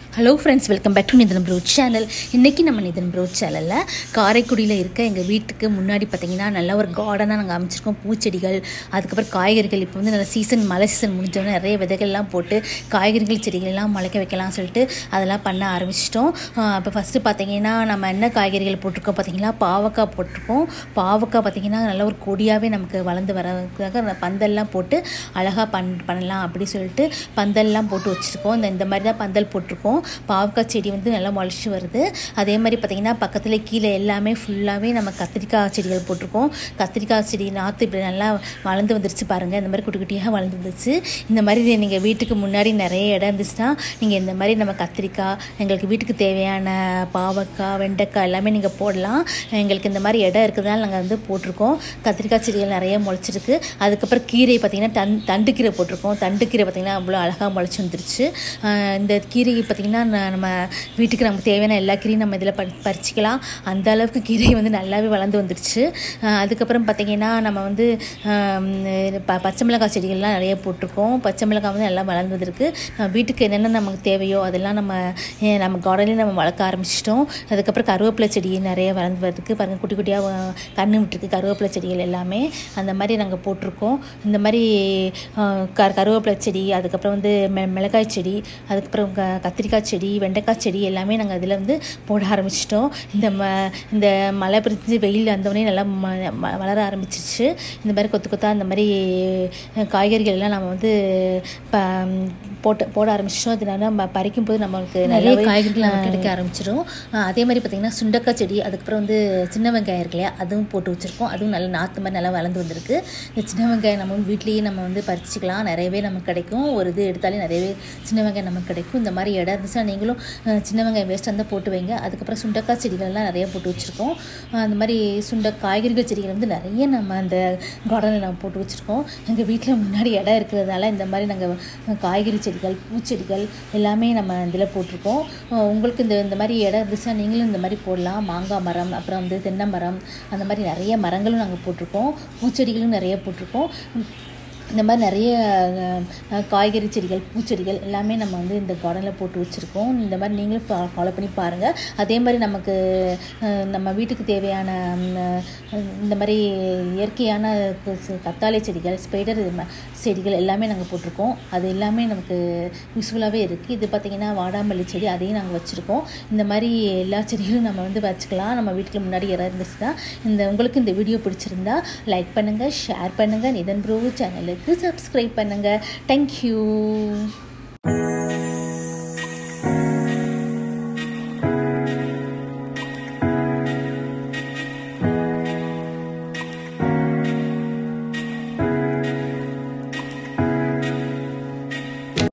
hello friends welcome back to Nithan bro channel இன்றைக்கி நம்ம நிதன் bro சேனலில் காரைக்குடியில் இருக்க எங்கள் வீட்டுக்கு முன்னாடி பார்த்தீங்கன்னா நல்ல ஒரு கார்டனாக நாங்கள் அமைச்சிருக்கோம் பூச்செடிகள் அதுக்கப்புறம் காய்கறிகள் இப்போ வந்து நல்ல சீசன் மழை சீசன் முடிஞ்சோடனே நிறைய விதைகள்லாம் போட்டு காய்கறிகள் செடிகள்லாம் முளைக்க வைக்கலாம் சொல்லிட்டு அதெல்லாம் பண்ண ஆரம்பிச்சிட்டோம் இப்போ ஃபஸ்ட்டு பார்த்தீங்கன்னா நம்ம என்ன காய்கறிகள் போட்டிருக்கோம் பார்த்தீங்கன்னா பாவக்காய் போட்டிருக்கோம் பாவக்காய் பார்த்தீங்கன்னா நல்ல ஒரு கொடியாகவே நமக்கு வளர்ந்து வரதுக்காக பந்தல்லாம் போட்டு அழகாக பண் பண்ணலாம் அப்படி சொல்லிட்டு பந்தல்லாம் போட்டு வச்சுருக்கோம் இந்த இந்த மாதிரி தான் பந்தல் போட்டிருக்கோம் பாவக்காய் செடி வந்து நல்லா முளைச்சி வருது அதே மாதிரி பார்த்திங்கன்னா பக்கத்தில் கீழே எல்லாமே ஃபுல்லாகவே நம்ம கத்திரிக்காய் செடிகள் போட்டிருக்கோம் கத்திரிக்காய் செடி நாற்று இப்படி நல்லா வளர்ந்து வந்துருச்சு பாருங்கள் இந்த மாதிரி குட்டி குட்டியாக வளர்ந்து வந்துருச்சு இந்த மாதிரி நீங்கள் வீட்டுக்கு முன்னாடி நிறைய இடம் இருந்துச்சுன்னா நீங்கள் இந்த மாதிரி நம்ம கத்திரிக்காய் எங்களுக்கு வீட்டுக்கு தேவையான பாவக்காய் வெண்டைக்காய் எல்லாமே நீங்கள் போடலாம் எங்களுக்கு இந்த மாதிரி இடம் இருக்கிறதுனால நாங்கள் வந்து போட்டிருக்கோம் கத்திரிக்காய் செடிகள் நிறைய முளைச்சிருக்கு அதுக்கப்புறம் கீரை பார்த்திங்கன்னா தன் தண்டு கீரை போட்டிருக்கோம் தண்டு கீரை பார்த்திங்கன்னா அவ்வளோ அழகாக முளைச்சி வந்துருச்சு ஆஹ் இந்த கீரை பார்த்திங்கன்னா ந- நம்ம வீட்டுக்கு நமக்கு தேவையான எல்லா கீரையும் நம்ம இதில் பறி பறிச்சிக்கலாம் அந்த அளவுக்கு கீரை வந்து நல்லாவே வளர்ந்து வந்துருச்சு ஆஹ் அதுக்கப்புறம் பார்த்திங்கன்னா நம்ம வந்து ஆம், ப பச்சை மிளகாய் செடிகள்லாம் நிறைய போட்டிருக்கோம் பச்சை மிளகாய் வந்து நல்லா வளர்ந்து வந்திருக்கு ஆஹ் வீட்டுக்கு என்னென்ன நமக்கு தேவையோ அதெல்லாம் நம்ம eh, நம்ம கார்டன்லேயே நம்ம வளர்க்க ஆரம்பிச்சிட்டோம் அதுக்கப்புறம் கருவேப்பிலை செடி நிறைய வளர்ந்து வரதுக்கு பாருங்கள் குட்டி குட்டியாக கண்ணு விட்டுருக்கு கருவேப்பிலை செடிகள் எல்லாமே அந்த மாதிரி நாங்கள் போட்டிருக்கோம் இந்த மாதிரி ஆஹ், க கருவேப்பிலை செடி அதுக்கப்புறம் வந்து மெ மிளகாய் செடி அதுக்கப்புறம் க கத்திரிக்காய் செடி வெண்டைக்காய் செடி எல்லாமே நாங்கள் இதில் வந்து போட ஆரம்பிச்சிட்டோம் இந்த ம இந்த மழை பிரிஞ்சு வெயில் வந்தோடனே நல்லா ம ம- வளர ஆரம்பிச்சிருச்சு இந்த மாதிரி கொத்து கொத்தா இந்த மாதிரி அஹ், காய்கறிகள் எல்லாம் நம்ம வந்து ப போட்டு போட ஆரம்பிச்சிட்டோம் அதனால நம்ம பறிக்கும் போது நம்மளுக்கு நிறைய நல்லாவே, காய்கறிகள் நமக்கு அஹ், கிடைக்க ஆரம்பிச்சிடும் அதே மாதிரி பார்த்திங்கன்னா சுண்டக்காய் செடி அதுக்கப்புறம் வந்து சின்ன வெங்காயம் இருக்கு இல்லையா அதுவும் போட்டு வச்சுருக்கோம் அதுவும் நல்லா நாற்று மாதிரி நல்லா வளர்ந்து வந்திருக்கு இந்த சின்ன வெங்காயம் நம்ம வீட்லேயே நம்ம வந்து பறிச்சுக்கலாம் நிறையவே நமக்கு கிடைக்கும் ஒரு இது எடுத்தாலே நிறையவே சின்ன வெங்காயம் நமக்கு கிடைக்கும் இந்த மாதிரி இடம் இருந்துச்சுன்னா நீங்களும் அஹ், சின்ன வெங்காயம் வேஸ்ட் இருந்தால் போட்டு வைங்க அதுக்கப்புறம் சுண்டக்காய் செடிகள்லாம் நிறைய போட்டு வச்சுருக்கோம் அஹ், அந்த மாதிரி சுண்ட காய்கறிகள் செடிகள் வந்து நிறைய நம்ம அந்த கார்டனில் நம்ம போட்டு வச்சுருக்கோம் எங்கள் வீட்டில் முன்னாடி இடம் இருக்கிறதால இந்த மாதிரி நாங்கள் காய்கறி செடிகள் பூச்செடிகள் எல்லாமே நம்ம இதில் போட்டிருக்கோம் அஹ் உங்களுக்கு இந்த இந்த மாதிரி இடம் இருந்துச்சுன்னா நீங்களும் இந்த மாதிரி போடலாம் மாங்காய் மரம் அப்புறம் வந்து தென்னை மரம் அந்த மாதிரி நிறைய மரங்களும் நாங்கள் போட்டிருக்கோம் பூச்செடிகளும் நிறைய போட்டிருக்கோம் இந்த மாதிரி நிறைய அஹ், அஹ், காய்கறி செடிகள் பூச்செடிகள் எல்லாமே நம்ம வந்து இந்த கார்டனில் போட்டு வச்சுருக்கோம் இந்த மாதிரி நீங்களும் ஃபாலோ பண்ணி பாருங்கள் அதே மாதிரி நமக்கு அஹ், நம்ம வீட்டுக்கு தேவையான ம், அஹ், இந்த மாதிரி இயற்கையான கு- சு- கத்தாழை செடிகள் ஸ்பைடர் செடிகள் எல்லாமே நாங்கள் போட்டிருக்கோம் அது எல்லாமே நமக்கு யூஸ்ஃபுல்லாகவே இருக்குது இது பார்த்திங்கன்னா வாடாமல்லி செடி அதையும் நாங்கள் வச்சுருக்கோம் இந்த மாதிரி எல்லா செடிகளும் நம்ம வந்து வச்சுக்கலாம் நம்ம வீட்டுக்கு முன்னாடி இடம் இருந்துச்சுன்னா இந்த உங்களுக்கு இந்த வீடியோ பிடிச்சிருந்தா லைக் பண்ணுங்கள் ஷேர் பண்ணுங்கள் நிதன் ப்ரோ சேனலுக்கு சப்ஸ்கிரைப் பண்ணுங்கள் தேங்க்யூ